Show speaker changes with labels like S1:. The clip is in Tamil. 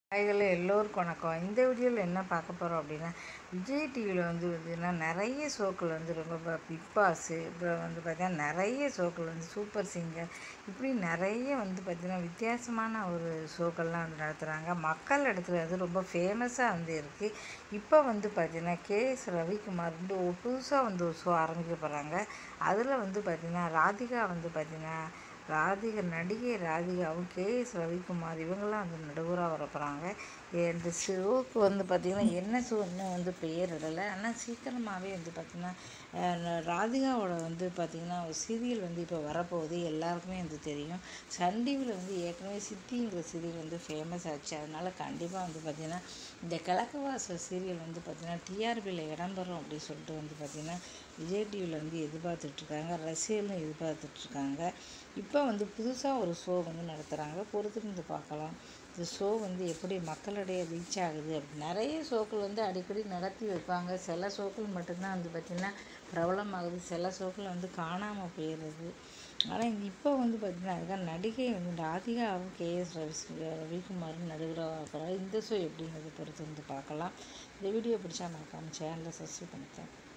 S1: ஹாய்கள் எல்லோருக்கும் வணக்கம் இந்த வீடியோவில் என்ன பார்க்க போகிறோம் அப்படின்னா விஜய் டிவியில் வந்து பார்த்தீங்கன்னா நிறைய ஷோக்கள் வந்து ரொம்ப பிக் பாஸு அப்புறம் வந்து பார்த்திங்கன்னா நிறைய ஷோக்கள் வந்து சூப்பர் சிங்கர் இப்படி நிறைய வந்து பார்த்திங்கன்னா வித்தியாசமான ஒரு ஷோக்கள்லாம் வந்து நடத்துகிறாங்க மக்கள் இடத்துல வந்து ரொம்ப ஃபேமஸாக வந்து இருக்குது இப்போ வந்து பார்த்திங்கன்னா கேஎஸ் ரவிக்குமார் வந்து ஒரு புதுசாக வந்து ஒரு ஷோ ஆரம்பிக்க போகிறாங்க அதில் வந்து பார்த்திங்கன்னா ராதிகா வந்து பார்த்திங்கன்னா ராதிகா நடிகை ராதிகாவும் கேஎஸ் ரவிக்குமார் இவங்கெல்லாம் வந்து நடுவராக வர போகிறாங்க இந்த ஷோவுக்கு வந்து பார்த்திங்கன்னா என்ன ஷோ இன்னும் வந்து பெயர் இடலை ஆனால் சீக்கிரமாகவே வந்து பார்த்திங்கன்னா அஹ், ராதிகாவோட வந்து பார்த்திங்கன்னா ஒரு சீரியல் வந்து இப்போ வரப்போகுது எல்லாருக்குமே வந்து தெரியும் சன் டிவியில் வந்து ஏற்கனவே சித்திங்கிற சீரியல் வந்து ஃபேமஸ் ஆச்சு அதனால் கண்டிப்பாக வந்து பார்த்திங்கன்னா இந்த கிழக்குவாசல் சீரியல் வந்து பார்த்திங்கன்னா டிஆர்பியில் இடம்பெறும் அப்படின்னு சொல்லிட்டு வந்து பார்த்திங்கன்னா விஜய் டிவியில் வந்து எதிர்பார்த்துட்ருக்காங்க ரசிகர்களும் எதிர்பார்த்துட்ருக்காங்க இப்போ வந்து புதுசாக ஒரு ஷோ வந்து நடத்துகிறாங்க பொறுத்திருந்து பார்க்கலாம் இந்த ஷோ வந்து எப்படி மக்களிடையே ரீச் ஆகுது அப்படி நிறைய ஷோக்கள் வந்து அடிக்கடி நடத்தி வைப்பாங்க சில ஷோக்கள் மட்டும்தான் வந்து பார்த்திங்கன்னா பிரபலமாகுது சில ஷோக்கள் வந்து காணாமல் போயிடுறது ஆனால் இப்போ வந்து பார்த்திங்கன்னா அதுக்காக நடிகை வந்து ராதிகாவும் கேஎஸ் ரவி ரவிக்குமாரும் நடுவராக இருக்கிறார் இந்த ஷோ எப்படிங்கிறத பொறுத்து வந்து பார்க்கலாம் இந்த வீடியோ பிடிச்சா மறக்காமல் சேனலை சப்ஸ்கிரைப் பண்ணித்தேன்